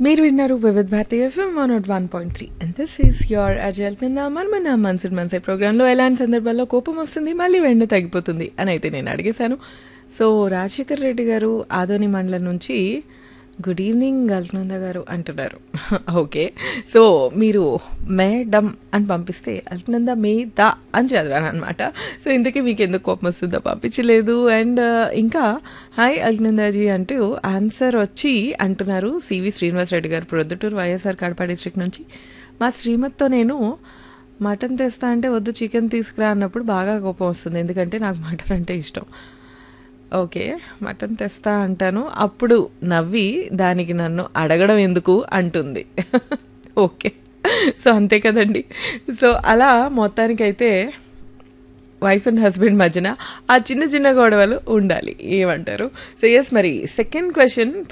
మీరు విన్నారు Vividh Bharati FM one nought one point three and this is your అజల్ కింద మన మన్సూర్ మన్సై ప్రోగ్రాంలో ఎలాంటి సందర్భాల్లో కోపం వస్తుంది మళ్ళీ వెంటనే తగ్గిపోతుంది అని అయితే నేను అడిగేశాను సో రాజశేఖర్ రెడ్డి గారు ఆదోని మండలం నుంచి గుడ్ ఈవినింగ్ అల్నంద గారు అంటున్నారు ఓకే సో మీరు మేడం అని పంపిస్తే అల్నంద మే దా అని చదివాను అనమాట సో ఇంతకీ మీకు ఎందుకు కోపం వస్తుందో పంపించలేదు అండ్ ఇంకా హాయ్ అల్నందాజీ అంటూ ఆన్సర్ వచ్చి అంటున్నారు సివి శ్రీనివాస్ రెడ్డి గారు ప్రొద్దుటూరు వైఎస్ఆర్ కడప డిస్ట్రిక్ట్ నుంచి మా శ్రీమతితో నేను మటన్ తెస్తా అంటే వద్దు చికెన్ తీసుకురా అన్నప్పుడు బాగా కోపం వస్తుంది ఎందుకంటే నాకు మటన్ అంటే ఇష్టం ఓకే మటన్ తెస్తా అంటాను అప్పుడు నవ్వి దానికి నన్ను అడగడం ఎందుకు అంటుంది ఓకే సో అంతే కదండి సో అలా మొత్తానికైతే వైఫ్ అండ్ హస్బెండ్ మధ్యన ఆ చిన్న చిన్న గొడవలు ఉండాలి ఏమంటారు సో ఎస్ మరి సెకండ్ క్వశ్చన్